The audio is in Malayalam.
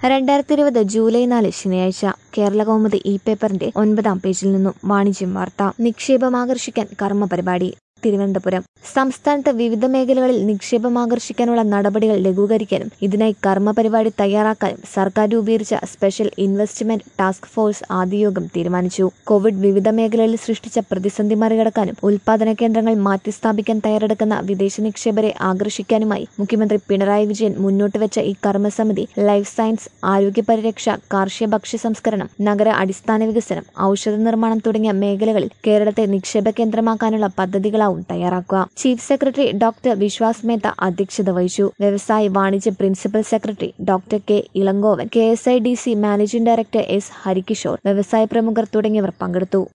രണ്ടായിരത്തി ഇരുപത് ജൂലൈ നാല് ശനിയാഴ്ച കേരള കൗമുദി ഇ പേപ്പറിന്റെ ഒൻപതാം പേജിൽ നിന്നും വാണിജ്യം വാർത്ത നിക്ഷേപം ആകർഷിക്കാൻ കർമ്മ പരിപാടി തിരുവനന്തപുരം സംസ്ഥാനത്ത് വിവിധ മേഖലകളിൽ നിക്ഷേപം ആകർഷിക്കാനുള്ള നടപടികൾ ലഘൂകരിക്കാനും ഇതിനായി കർമ്മ പരിപാടി തയ്യാറാക്കാനും സർക്കാർ രൂപീകരിച്ച സ്പെഷ്യൽ ഇൻവെസ്റ്റ്മെന്റ് ടാസ്ക് ഫോഴ്സ് ആദ്യ യോഗം തീരുമാനിച്ചു കോവിഡ് വിവിധ മേഖലകളിൽ സൃഷ്ടിച്ച പ്രതിസന്ധി മറികടക്കാനും ഉൽപാദന കേന്ദ്രങ്ങൾ മാറ്റിസ്ഥാപിക്കാൻ തയ്യാറെടുക്കുന്ന വിദേശ നിക്ഷേപരെ ആകർഷിക്കാനുമായി മുഖ്യമന്ത്രി പിണറായി വിജയൻ മുന്നോട്ട് വെച്ച ഈ കർമ്മസമിതി ലൈഫ് സയൻസ് ആരോഗ്യ പരിരക്ഷ കാർഷിക ഭക്ഷ്യ സംസ്കരണം നഗര അടിസ്ഥാന വികസനം ഔഷധ നിർമ്മാണം തുടങ്ങിയ മേഖലകളിൽ കേരളത്തെ നിക്ഷേപ കേന്ദ്രമാക്കാനുള്ള പദ്ധതികളാവും തയ്യാറാക്കുക chief secretary doctor Vishwas Mehta അധ്യക്ഷത വഹിച്ചു വ്യവസായ വാണിജ്യ principal secretary doctor K Elangovan K S I D C managing director S Harikishore വ്യവസായ പ്രമുഖർ തുടങ്ങിയവർ പങ്കെടുത്തു